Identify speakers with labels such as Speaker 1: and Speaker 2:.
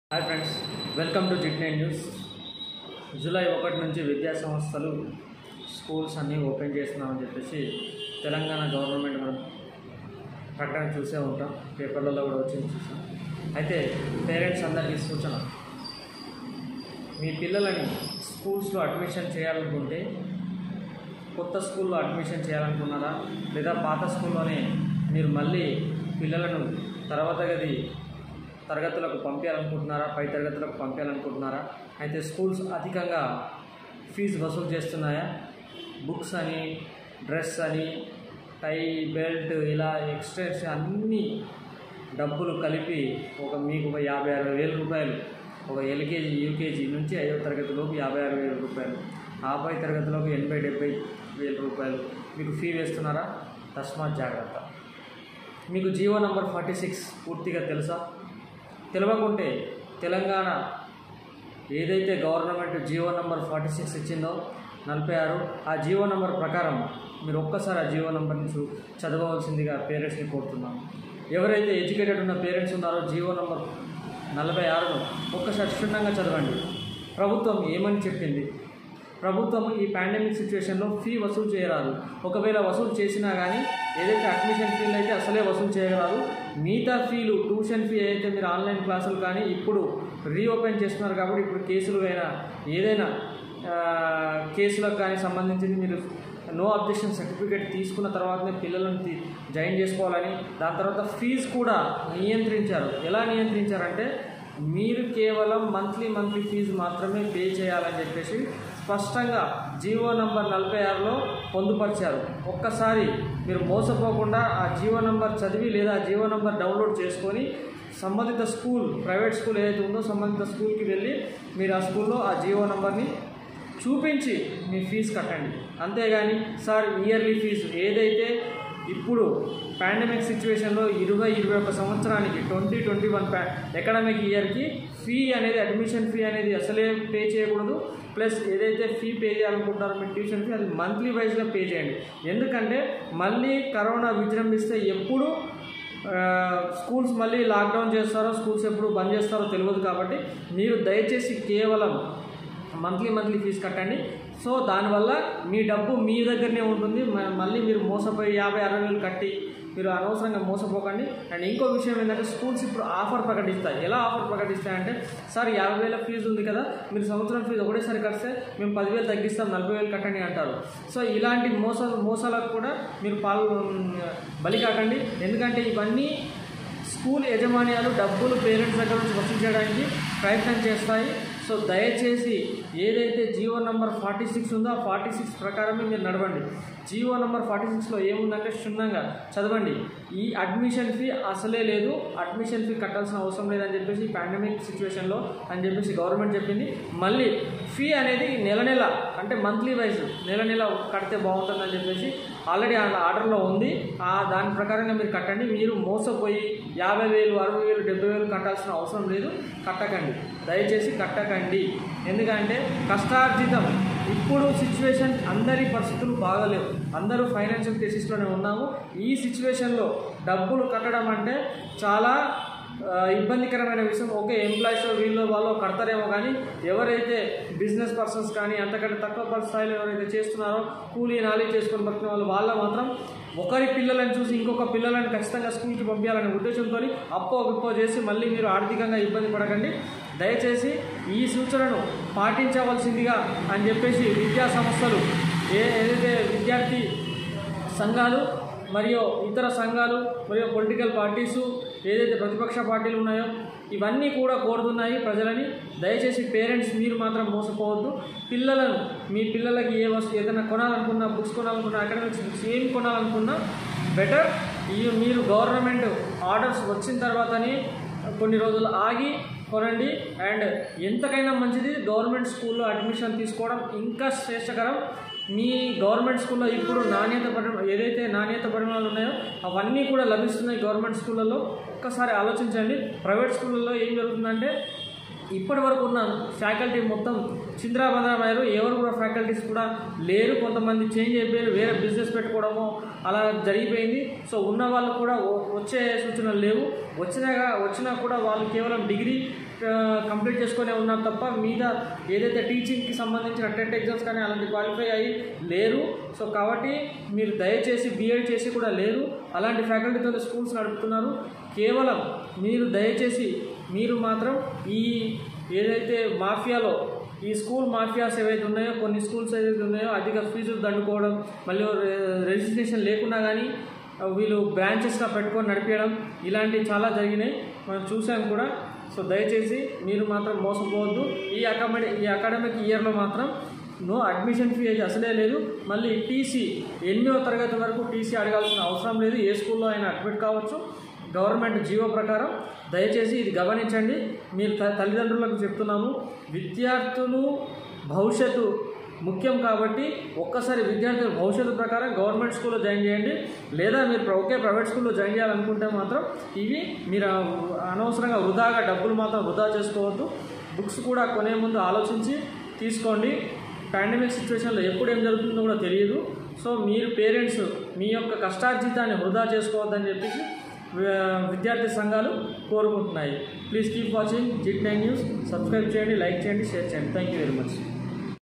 Speaker 1: hi friends welcome to జిట్ nine news July ఒకటి నుంచి విద్యా సంస్థలు స్కూల్స్ అన్నీ ఓపెన్ చేస్తున్నామని చెప్పేసి తెలంగాణ గవర్నమెంట్ మనం ప్రకటన చూసే ఉంటాం పేపర్లలో కూడా వచ్చింది చూసాం అయితే పేరెంట్స్ అందరికీ సూచన మీ పిల్లలని స్కూల్స్లో అడ్మిషన్ చేయాలనుకుంటే కొత్త స్కూల్లో అడ్మిషన్ చేయాలనుకున్నారా లేదా పాత స్కూల్లోనే మీరు మళ్ళీ పిల్లలను తర్వాత గది తరగతులకు పంపించాలనుకుంటున్నారా పై తరగతులకు పంపించాలనుకుంటున్నారా అయితే స్కూల్స్ అధికంగా ఫీజు వసూలు చేస్తున్నాయా బుక్స్ అని డ్రెస్ అని టై బెల్ట్ ఇలా ఎక్స్ట్రాస్ అన్ని డబ్బులు కలిపి ఒక మీకు ఒక యాభై అరవై వేల రూపాయలు ఒక ఎల్కేజీ యూకేజీ నుంచి ఐదో తరగతిలోకి యాభై అరవై వేల రూపాయలు ఆపై తరగతిలోకి ఎనభై డెబ్బై వేల రూపాయలు మీకు ఫీ వేస్తున్నారా తస్మాత్ జాగ్రత్త మీకు జియో నంబర్ ఫార్టీ సిక్స్ పూర్తిగా తెలుసా తెలియకుంటే తెలంగాణ ఏదైతే government G O number forty six ఇచ్చిందో నలభై ఆరు ఆ జియో నంబర్ ప్రకారం మీరు ఒక్కసారి ఆ జియో నంబర్ని చూ చదవవలసిందిగా పేరెంట్స్ని కోరుతున్నాం ఎవరైతే ఎడ్యుకేటెడ్ ఉన్న పేరెంట్స్ ఉన్నారో జియో నంబర్ నలభై ఆరును ఒక్కసారి క్షుణ్ణంగా చదవండి ప్రభుత్వం ఏమని చెప్పింది ప్రభుత్వం ఈ పాండమిక్ సిచ్యువేషన్లో ఫీ వసూలు చేయరాదు ఒకవేళ వసూలు చేసినా కానీ ఏదైతే అడ్మిషన్ ఫీలు అయితే అసలే వసూలు చేయరాదు మిగతా ఫీలు ట్యూషన్ ఫీ ఏదైతే మీరు ఆన్లైన్ క్లాసులు కానీ ఇప్పుడు రీఓపెన్ చేస్తున్నారు కాబట్టి ఇప్పుడు కేసులు అయినా ఏదైనా ఆ, కేసులకు కానీ సంబంధించింది మీరు నో అబ్జెక్షన్ సర్టిఫికేట్ తీసుకున్న తర్వాతనే పిల్లలను తీ- జాయిన్ చేసుకోవాలని దాని తర్వాత ఫీజు కూడా నియంత్రించారు ఎలా నియంత్రించారంటే మీరు కేవలం మంత్లీ మంత్లీ ఫీజు మాత్రమే పే చేయాలని చెప్పేసి స్పష్టంగా జీవో నంబర్ నలభై ఆరులో పొందుపరిచారు ఒక్కసారి మీరు మోసపోకుండా ఆ జీవో నంబర్ చదివి లేదా ఆ జీవో నంబర్ డౌన్లోడ్ చేసుకొని సంబంధిత స్కూల్ ప్రైవేట్ స్కూల్ ఏదైతే ఉందో సంబంధిత స్కూల్కి వెళ్ళి మీరు ఆ స్కూల్లో ఆ జీవో నంబర్ని చూపించి మీ ఫీజు కట్టండి అంతేగాని సార్ ఇయర్లీ ఫీజు ఏదైతే ఇప్పుడు పాండమిక్ సిచ్యువేషన్లో ఇరవై ఇరవై ఒక సంవత్సరానికి ట్వంటీ ట్వంటీ వన్ ప్యా అకాడమిక్ ఇయర్కి ఫీ అనేది అడ్మిషన్ ఫీ అనేది అసలే పే చేయకూడదు ప్లస్ ఏదైతే ఫీ పే చేయాలనుకుంటారో మీ ట్యూషన్ ఫీ అది మంత్లీ వైజ్గా పే చేయండి ఎందుకంటే మళ్ళీ కరోనా విజృంభిస్తే ఎప్పుడు ఆ, స్కూల్స్ మళ్ళీ లాక్డౌన్ చేస్తారో స్కూల్స్ ఎప్పుడు బంద్ చేస్తారో తెలియదు కాబట్టి మీరు దయచేసి కేవలం మంత్లీ మంత్లీ ఫీజు కట్టండి సో దానివల్ల మీ డబ్బు మీ దగ్గరనే ఉంటుంది మ- మళ్ళీ మీరు మోసపోయి యాభై అరవై వేలు కట్టి మీరు అనవసరంగా మోసపోకండి అండ్ ఇంకో విషయం ఏంటంటే స్కూల్స్ ఇప్పుడు ఆఫర్ ప్రకటిస్తాయి ఎలా ఆఫర్ ప్రకటిస్తాయంటే సార్ యాభై వేల ఫీజు ఉంది కదా మీరు సంవత్సరం ఫీజు ఒకటేసారి కడితే మేము పదివేలు తగ్గిస్తాం నలభై వేలు కట్టండి అంటారు సో ఇలాంటి మోసాలు మోసాలకు కూడా మీరు పాల్ బలి కాకండి ఎందుకంటే ఇవన్నీ స్కూల్ యజమాన్యాలు డబ్బులు పేరెంట్స్ దగ్గర నుంచి వసూలు చేయడానికి ప్రయత్నం చేస్తాయి సో దయచేసి ఏదైతే జీవో నంబర్ ఫార్టీ సిక్స్ ఉందో ఆ ఫార్టీ సిక్స్ ప్రకారమే మీరు నడవండి జీవో నంబర్ ఫార్టీ సిక్స్లో ఏముందంటే క్షుణ్ణంగా చదవండి ఈ అడ్మిషన్ ఫీ అసలే లేదు అడ్మిషన్ ఫీ కట్టాల్సిన అవసరం లేదని చెప్పేసి పాండమిక్ సిచ్యువేషన్లో అని చెప్పేసి గవర్నమెంట్ చెప్పింది మళ్ళీ ఫీ అనేది నెల నెల అంటే మంత్లీ వైజ్ నెల నెల కడితే బాగుంటుందని చెప్పేసి ఆల్రెడీ ఆ ఆర్డర్లో ఉంది ఆ దాని ప్రకారంగా మీరు కట్టండి మీరు మోసపోయి యాభై వేలు అరవై వేలు డెబ్బై వేలు కట్టాల్సిన అవసరం లేదు కట్టకండి దయచేసి కట్టకండి ఎందుకంటే కష్టార్జితం ఇప్పుడు సిచ్యువేషన్ అందరి పరిస్థితులు బాగలేవు అందరూ ఫైనాన్షియల్ క్రైసిస్లోనే ఉన్నాము ఈ సిచ్యువేషన్లో డబ్బులు కట్టడం అంటే చాలా ఆ, ఇబ్బందికరమైన విషయం ఓకే ఎంప్లాయీస్ వీళ్ళు వాళ్ళు కడతారేమో కానీ ఎవరైతే బిజినెస్ పర్సన్స్ కానీ అంతకంటే తక్కువ స్థాయిలో ఎవరైతే చేస్తున్నారో కూలీ నాలి చేసుకొని బతుకున్న వాళ్ళు వాళ్ళ మాత్రం ఒకరి పిల్లలను చూసి ఇంకొక పిల్లలను ఖచ్చితంగా స్కూల్కి పంపించాలనే ఉద్దేశంతో అప్పో విప్పో చేసి మళ్ళీ మీరు ఆర్థికంగా ఇబ్బంది పడకండి దయచేసి ఈ సూచనను పాటించవలసిందిగా అని చెప్పేసి విద్యా సంస్థలు ఏ ఏదైతే విద్యార్థి సంఘాలు మరియు ఇతర సంఘాలు మరియు పొలిటికల్ పార్టీసు ఏదైతే ప్రతిపక్ష పార్టీలు ఉన్నాయో ఇవన్నీ కూడా కోరుతున్నాయి ప్రజలని దయచేసి పేరెంట్స్ మీరు మాత్రం మోసపోవద్దు పిల్లలను మీ పిల్లలకి ఏ వస్తు ఏదైనా కొనాలనుకున్నా బుక్స్ కొనాలనుకున్నా అకాడమిక్స్ బుక్స్ ఏం కొనాలనుకున్నా బెటర్ ఈ మీరు గవర్నమెంట్ ఆర్డర్స్ వచ్చిన తర్వాతనే కొన్ని రోజులు ఆగి కొనండి అండ్ ఎంతకైనా మంచిది గవర్నమెంట్ స్కూల్లో అడ్మిషన్ తీసుకోవడం ఇంకా శ్రేష్టకరం మీ గవర్నమెంట్ స్కూల్లో ఇప్పుడు నాణ్యత పరి ఏదైతే నాణ్యత పరిమాణాలు ఉన్నాయో అవన్నీ కూడా లభిస్తున్నాయి గవర్నమెంట్ స్కూళ్ళల్లో ఒక్కసారి ఆలోచించండి ప్రైవేట్ స్కూళ్ళల్లో ఏం జరుగుతుందంటే ఇప్పటి వరకు ఉన్న ఫ్యాకల్టీ మొత్తం చింద్రాబంధమయ్యారు ఎవరు కూడా ఫ్యాకల్టీస్ కూడా లేరు కొంతమంది చేంజ్ అయిపోయారు వేరే బిజినెస్ పెట్టుకోవడము అలా జరిగిపోయింది సో ఉన్న వాళ్ళు కూడా వ- వచ్చే సూచనలు లేవు వచ్చినా వచ్చినా కూడా వాళ్ళు కేవలం డిగ్రీ కంప్లీట్ చేసుకునే ఉన్నారు తప్ప మీద ఏదైతే టీచింగ్కి సంబంధించిన టెట్ ఎగ్జామ్స్ కానీ అలాంటి క్వాలిఫై అయ్యి లేరు సో కాబట్టి మీరు దయచేసి బీఎడ్ చేసి కూడా లేరు అలాంటి ఫ్యాకల్టీతో స్కూల్స్ నడుపుతున్నారు కేవలం మీరు దయచేసి మీరు మాత్రం ఈ ఏదైతే మాఫియాలో ఈ స్కూల్ మాఫియాస్ ఏవైతే ఉన్నాయో కొన్ని స్కూల్స్ ఏవైతే ఉన్నాయో అధిక ఫీజులు దండుకోవడం మళ్ళీ రిజిస్ట్రేషన్ లేకున్నా కానీ వీళ్ళు బ్రాంచెస్గా పెట్టుకొని నడిపించడం ఇలాంటివి చాలా జరిగినాయి మనం చూసాం కూడా సో దయచేసి మీరు మాత్రం మోసపోవద్దు ఈ అకాడమిక్ ఈ అకాడమిక్ ఇయర్లో మాత్రం నో అడ్మిషన్ ఫీ అయితే అసలే లేదు మళ్ళీ టీసీ ఎనిమిదవ తరగతి వరకు టీసీ అడగాల్సిన అవసరం లేదు ఏ స్కూల్లో అయినా అడ్మిట్ కావచ్చు గవర్నమెంట్ జీవో ప్రకారం దయచేసి ఇది గమనించండి మీరు త- తల్లిదండ్రులకు చెప్తున్నాము విద్యార్థులు భవిష్యత్తు ముఖ్యం కాబట్టి ఒక్కసారి విద్యార్థుల భవిష్యత్తు ప్రకారం గవర్నమెంట్ స్కూల్లో జాయిన్ చేయండి లేదా మీరు ప్ర- ఒకే ప్రైవేట్ స్కూల్లో జాయిన్ చేయాలనుకుంటే మాత్రం ఇవి మీరు అనవసరంగా వృధాగా డబ్బులు మాత్రం వృధా చేసుకోవద్దు బుక్స్ కూడా కొనే ముందు ఆలోచించి తీసుకోండి పాండమిక్ సిచ్యువేషన్లో ఎప్పుడు ఏం జరుగుతుందో కూడా తెలియదు సో మీరు పేరెంట్స్ మీ యొక్క కష్టార్జితాన్ని వృధా చేసుకోవద్దని చెప్పేసి వి- విద్యార్థి సంఘాలు కోరుకుంటున్నాయి ప్లీజ్ కీప్ వాచింగ్ జిట్ నైన్ న్యూస్ సబ్స్క్రైబ్ చేయండి లైక్ చేయండి షేర్ చేయండి థ్యాంక్ యూ వెరీ మచ్